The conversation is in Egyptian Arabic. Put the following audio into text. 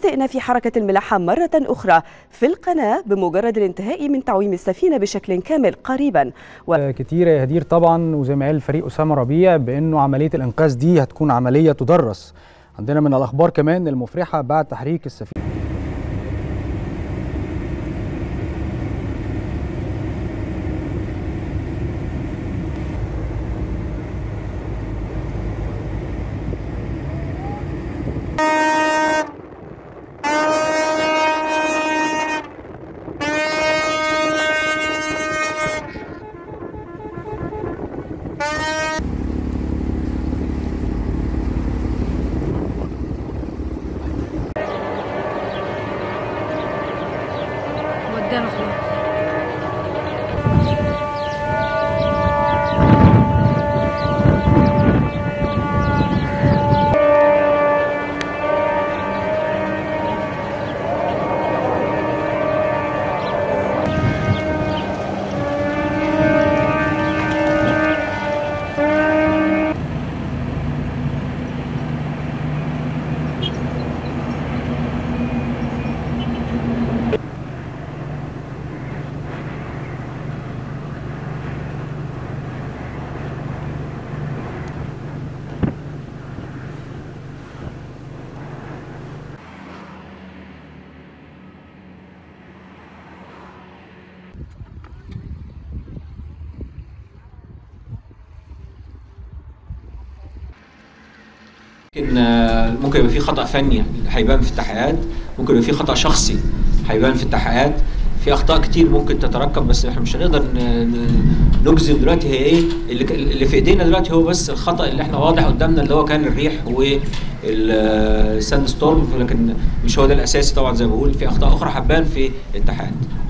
واستئناف حركة الملاحة مرة أخرى في القناة بمجرد الانتهاء من تعويم السفينة بشكل كامل قريبا و... كتير يا هدير طبعا وزي ما قال الفريق أسامة ربيع بأنه عملية الإنقاذ دي هتكون عملية تدرس عندنا من الأخبار كمان المفرحة بعد تحريك السفينة ودانا خلاص ممكن ممكن يبقى في خطا فني هيبان في التحقيقات ممكن يبقى في خطا شخصي هيبان في التحقيقات في اخطاء كتير ممكن تتركب بس احنا مش هنقدر نجزم دلوقتي هي ايه اللي, اللي في ايدينا دلوقتي هو بس الخطا اللي احنا واضح قدامنا اللي هو كان الريح والساند ستورم لكن مش هو ده الاساسي طبعا زي ما بقول في اخطاء اخرى هتبان في التحقيقات